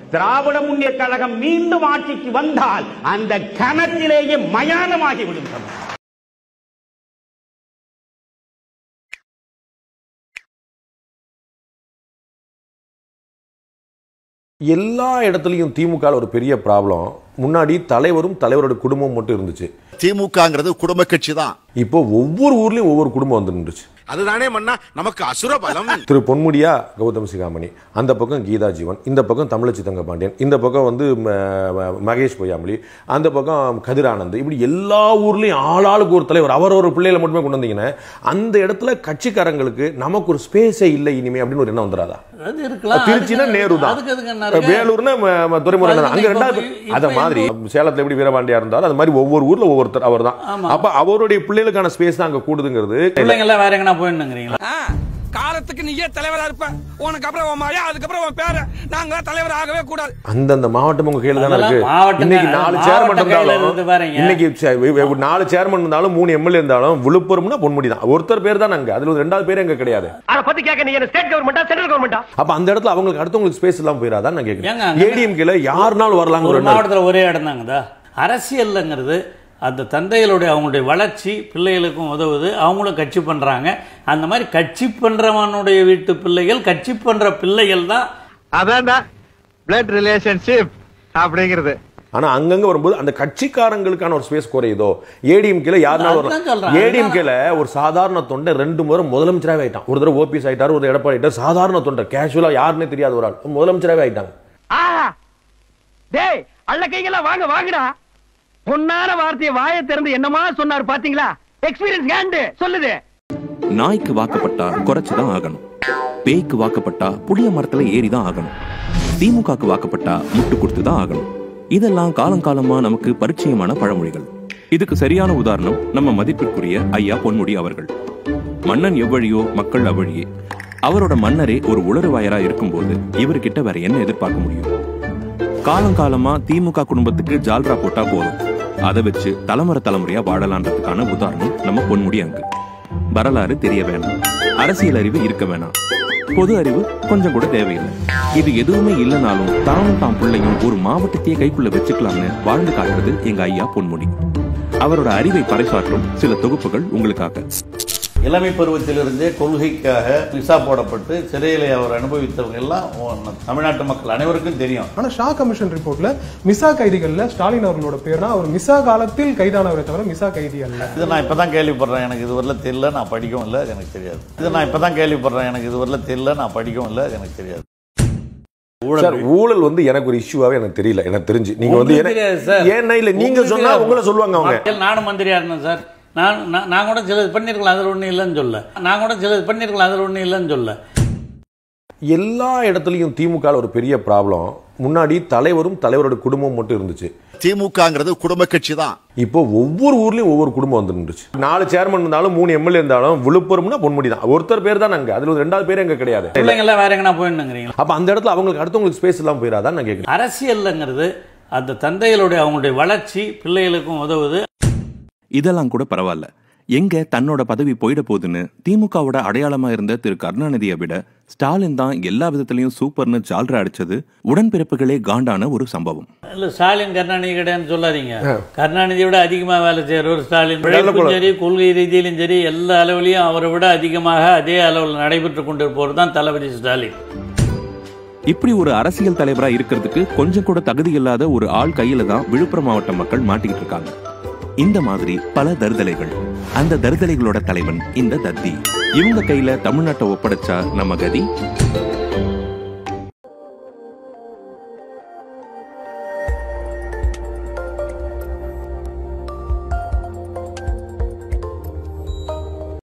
திராவிட முன்னேற்ற கழகம் மீண்டும் ஆட்சிக்கு வந்தால் அந்த கணத்திலேயே மயானமாகி விடும் தமிழ். எல்லா இடத்துலையும் திமுக ஒரு பெரிய ப்ராப்ளம் முன்னாடி தலைவரும் தலைவரோட குடும்பம் மட்டும் இருந்துச்சு திமுகங்கிறது குடும்ப கட்சி தான் இப்போ ஒவ்வொரு ஊர்லயும் ஒவ்வொரு குடும்பம் வந்து நின்றுச்சு அதுதானே மன்னா நமக்கு அசுர பலம் திரு பொன்முடியா கௌதம் சிகாமணி அந்த பக்கம் கீதா ஜீவன் இந்த பக்கம் தமிழச்சி தங்கபாண்டியன் இந்த பக்கம் வந்து ம- ம- மகேஷ் பொய்யாமொழி அந்த பக்கம் கதிரானந்த் இப்படி எல்லா ஊர்லயும் ஆளாளுக்கு ஒரு தலைவர் அவரவர் பிள்ளைகளை மட்டுமே கொண்டு வந்தீங்கன்னா அந்த இடத்துல கட்சிக்காரங்களுக்கு நமக்கு ஒரு ஸ்பேஸே இல்லை இனிமே அப்படின்னு ஒரு எண்ணம் வந்துடாதா அது இருக்கலாம் திருச்சினா அதுக்கு- நேரு தான் அதுக்கு அதுக்கு என்ன இருக்கு? வேலூர்னா ம- ம- துரைமுருகன் தான். அங்க இப்ப- ரெண்டாவது இப்ப- அத மாதிரி சேலத்துல எப்படி வீரபாண்டியா இருந்தாலும் அது மாதிரி ஒவ்வொரு ஊர்ல ஒவ்வொருத்தர் அவர் தான் ஆமா. அப்ப அவருடைய பிள்ளைகளுக்கான ஸ்பேஸ் தான் அங்க கூடுதுங்கிறது பிள்ளைங்க எல்லாம் வேற எங்கனா போயிடுங்கிறீங்களா காலத்துக்கு நீயே தலைவரா இருப்ப உனக்கு அப்புறம் உன் மழையா அதுக்கப்புறம் உன் பேர நாங்க தலைவர் ஆகவே கூடாது அந்தந்த மாவட்டம் உங்க கையில தானே அதெல்லாம் இருக்கு மாவட்டங்க- இன்னைக்கு நாலு மாவட்ட சேர்மன் கையில இருந்தாலும் இருந்து பாருங்க. இன்னைக்கு சே- வி- வி- நாலு சேர்மன் இருந்தாலும் மூணு எம்எல்ஏ இருந்தாலும் விழுப்புரம்னா பொன்முடி தான் ஒருத்தர் பேர் தான் அங்க அதுல ஒரு ரெண்டாவது பேர் எங்க கிடையாது அத பத்தி கேட்க நீ ஸ்டேட் கவர்மெண்டா சென்ட்ரல் கவர்மெண்டா அப்ப அந்த இடத்துல அவங்களுக்கு அடுத்தவங்களுக்கு ஸ்பேஸ் எல்லாம் போயிடாதான் நான் ஏங்க, கேட்கிறேன் அங்க- ஏடிஎம்கேல யாருனாலும் வரலாங்க ஒரு ஒரு எண்ணம் இருக்கு. மாவட்டத்தில் ஒரே இடம் தாங்கதா அரசியல்ங்கிறது அந்த தந்தைகளுடைய அவங்களுடைய வளர்ச்சி பிள்ளைகளுக்கும் உதவுது அவங்களும் கட்சி பண்றாங்க அந்த மாதிரி கட்சி பண்றவனுடைய வீட்டு பிள்ளைகள் கட்சி பண்ற பிள்ளைகள் தான் அதான்டா பிளட் ரிலேஷன்ஷிப் அப்படிங்கிறது ஆனா அங்கங்க வரும்போது அந்த கட்சிக்காரங்களுக்கான ஒரு ஸ்பேஸ் குறையுதோ ஏடிஎம்கேல யாருனாலும் அதுதான் வரலாம் சொல்றேன். ஏடிஎம்கேல ஒரு சாதாரண தொண்டை ரெண்டு முறை முதலமைச்சராகவே ஆயிட்டான் ஒரு தடவை ஓபிஎஸ் ஆயிட்டாரு ஒரு எடப்பாடி ஆயிட்டார் சாதாரண தொண்டை கேஷுவலா யாருன்னே தெரியாத ஒரு ஆள் முதலமைச்சராகவே ஆயிட்டாங்க ஆஹா டேய் அள்ள கைகளா வாங்க வாங்கடா பொன்னான வார்த்தையை வாயை திறந்து என்னமா சொன்னார் பாத்தீங்களா எக்ஸ்பீரியன்ஸ் ஹேண்ட் சொல்லுது நாய்க்கு வாக்கப்பட்டா குறைச்சுதான் ஆகணும் பேய்க்கு வாக்கப்பட்டா புளிய மரத்துல ஏறிதான் ஆகணும் திமுகக்கு வாக்கப்பட்டா முட்டு கொடுத்துதான் ஆகணும் இதெல்லாம் காலங்காலமா நமக்கு பரிச்சயமான பழமொழிகள் இதுக்கு சரியான உதாரணம் நம்ம மதிப்பிற்குரிய ஐயா பொன்முடி அவர்கள் மன்னன் எவ்வழியோ மக்கள் அவ்வழியே அவரோட மன்னரே ஒரு உளறுவாயரா இருக்கும்போது இவர்கிட்ட வேற என்ன எதிர்பார்க்க முடியும் காலங்காலமா திமுக குடும்பத்துக்கு ஜால்ரா போட்டா போதும் அதை வச்சு தலைமுறை தலைமுறையா வாழலான்றதுக்கான உதாரணம் நம்ம பொன்முடி அங்கு வரலாறு தெரிய வேணாம் அரசியல் அறிவு இருக்க வேணாம் பொது அறிவு கொஞ்சம் கூட தேவையில்லை இது எதுவுமே இல்லைனாலும் தானும் தாம் பிள்ளையும் ஒரு மாவட்டத்தையே கைக்குள்ள வச்சுக்கலாம்னு வாழ்ந்து காட்டுறது எங்க ஐயா பொன்முடி அவரோட அறிவை பறைசாற்றும் சில தொகுப்புகள் உங்களுக்காக இளமை பருவத்திலிருந்தே கொள்கைக்காக விசா போடப்பட்டு சிறையில் அவர் அனுபவித்தவங்க எல்லாம் தமிழ்நாட்டு மக்கள் அனைவருக்கும் தெரியும் ஆனா ஷா கமிஷன் ரிப்போர்ட்ல மிசா கைதிகள்ல ஸ்டாலின் அவர்களோட பேர்னா அவர் மிசா காலத்தில் கைதானவரை தவிர மிசா கைதி அல்ல இது நான் இப்பதான் கேள்விப்படுறேன் எனக்கு இதுவரையில தெரியல நான் படிக்கவும் இல்லை எனக்கு தெரியாது இது நான் இப்பதான் கேள்விப்படுறேன் எனக்கு இதுவரையில தெரியல நான் படிக்கவும் இல்லை எனக்கு தெரியாது சார் ஊழல் வந்து எனக்கு ஒரு இஷ்யூவாவே எனக்கு தெரியல எனக்கு தெரிஞ்சு நீங்க வந்து உங்களுக்கு தெரியாது சார். என்ன- ஏன்னா இல்ல நீங்க உங்களுக்கு சொன்னா தெரியாது. உங்களை சொல்லுவாங்க அவங்க மக்கள் நானும் மந்திரியா இருந்தேன் சார் நான் நான் நான் கூட சிலது பண்ணிருக்கலாம் அதில் ஒன்றும் இல்லைன்னு சொல்ல நான் கூட சிலது பண்ணிருக்கலாம் அதில் ஒன்றும் இல்லைன்னு சொல்ல எல்லா இடத்துலயும் திமுக ஒரு பெரிய ப்ராப்ளம் முன்னாடி தலைவரும் தலைவரோட குடும்பம் மட்டும் இருந்துச்சு திமுகங்கிறது குடும்ப கட்சி தான் இப்போ ஒவ்வொரு ஊர்லயும் ஒவ்வொரு குடும்பம் வந்து நின்றுச்சு நாலு சேர்மன் இருந்தாலும் மூணு எம்எல்ஏ இருந்தாலும் விழுப்புரம்னா பொன்முடி தான் ஒருத்தர் பேர் தான் அங்க அதுல ஒரு ரெண்டாவது பேர் எங்க கிடையாது பிள்ளைங்க எல்லாம் வேற எங்கனா போயிடுங்கிறீங்களா அப்ப அந்த இடத்துல அவங்களுக்கு அடுத்தவங்களுக்கு ஸ்பேஸ் எல்லாம் போயிடாதான் நான் கேட்கிறேன் அரசியல்ங்கிறது அந்த தந்தைகளுடைய அவங்களுடைய வளர்ச்சி பிள்ளைகளுக்கும் உதவுது இதெல்லாம் கூட பரவாயில்ல எங்க தன்னோட பதவி போயிட போகுதுன்னு திமுகவோட அடையாளமா இருந்த திரு கருணாநிதியை விட ஸ்டாலின் தான் எல்லா விதத்திலையும் சூப்பர்னு ஜால்ரா அடிச்சது உடன்பிறப்புகளே காண்டான ஒரு சம்பவம் இல்ல ஸ்டாலின் கருணாநிதி கிடையாதுன்னு சொல்லாதீங்க கருணாநிதியை விட அதிகமா வேலை செய்யறவர் ஸ்டாலின் நல்ல உழைப்பும் குலம். சரி கொள்கை ரீதியிலும் சரி எல்லா அளவுலையும் அவரை விட அதிகமாக அதே அளவில் நடைபெற்று கொண்டிருப்பவர் தான் தளபதி ஸ்டாலின் இப்படி ஒரு அரசியல் தலைவரா இருக்கிறதுக்கு கொஞ்சம் கூட தகுதி இல்லாத ஒரு ஆள் கையில தான் விழுப்புரம் மாவட்ட மக்கள் மாட்டிக்கிட்டு இருக்காங்க இந்த மாதிரி பல தருதலைகள் அந்த தருதலைகளோட தலைவன் இந்த தத்தி இவங்க கையில தமிழ்நாட்டை ஒப்படைச்சா நம்ம கதி